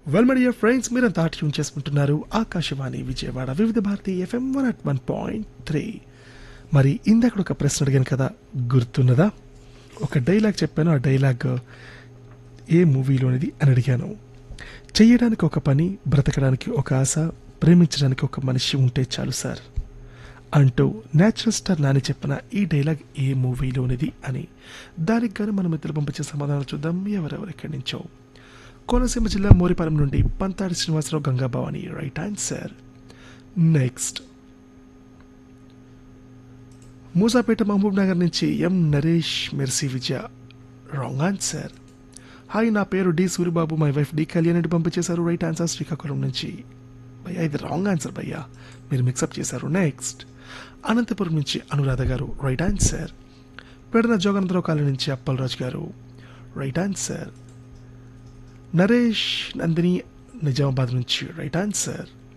well my dear friends మీరంతా tune చేసుకుంటున్నారు Akashvani Vijayawada Vividh Bharati FM one at one point three మరి ఇందాక ఒక ప్రశ్న అడిగాను కదా గుర్తున్నదా ఒక డైలాగ్ చెప్పాను ఆ డైలాగ్ ఏ మూవీలోనిది అని అడిగాను చేయడానికి ఒక పని బ్రతకడానికి ఒక ఆశ ప్రేమించడానికి ఒక మనిషి ఉంటే చాలు సార్ అంటూ నేచురల్ స్టార్ నాని చెప్పిన ఈ డైలాగ్ ఏ మూవీలోనిది అని దానికి గాను మనం ఇద్దరు పంపించే సమాధానం చూద్దాం ఎవరెవరు ఎక్కడి నుంచో కోనసీమ జిల్లా మోరిపాలెం నుండి Panthadi Srinivasarao Gangabhavani right answer next Musapeta Mahabubnagar నుంచి M Naresh Mercy Vijaya wrong answer hi నా పేరు D Suribabu my wife D Kalyan Reddy పంపించేశారు రైట్ ఆన్సర్ శ్రీకాకుళం నుంచి భయ్యా ఇది రాంగ్ ఆన్సర్ భయ్యా మీరు మిక్సప్ చేశారు నెక్స్ట్ అనంతపురం నుంచి అనురాధ గారు right answer Pedana Joganandarao colony నుంచి అప్పలరాజు గారు రైట్ ఆన్సర్ నరేష్ నందిని నిజామాబాద్ నుంచి రైట్ ఆన్సర్